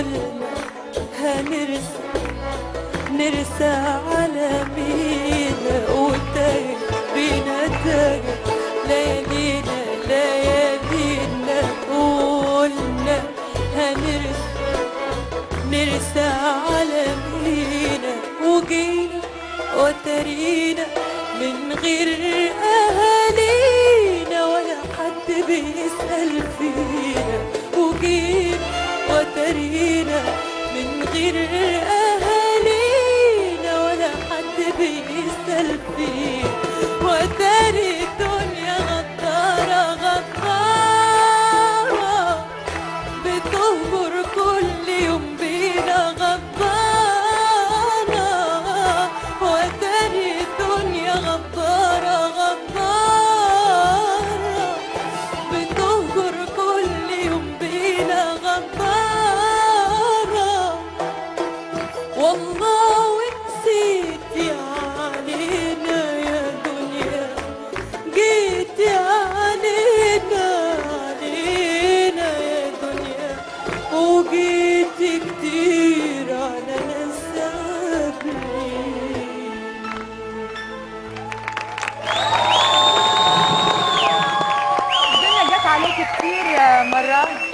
قلنا هنرسى نرسى على مينا وتايه بينا تايه ليالينا ليالينا قلنا هنرسى نرسى على مينا وجينا وترينا من غير أهالينا ولا حد بيسأل فينا وجينا وترينا من غير أهالينا ولا حد بيسأل فينا وتاري الدنيا غدارة غدارة بتهجر كل يوم بينا غدارة وتاني الدنيا غدارة غدارة بتهجر كل يوم بينا غدارة والله ونسيت يا علينا يا دنيا جيت يا علينا علينا يا دنيا وجيت كتير على نسابني الدنيا جت عليك كتير يا مرات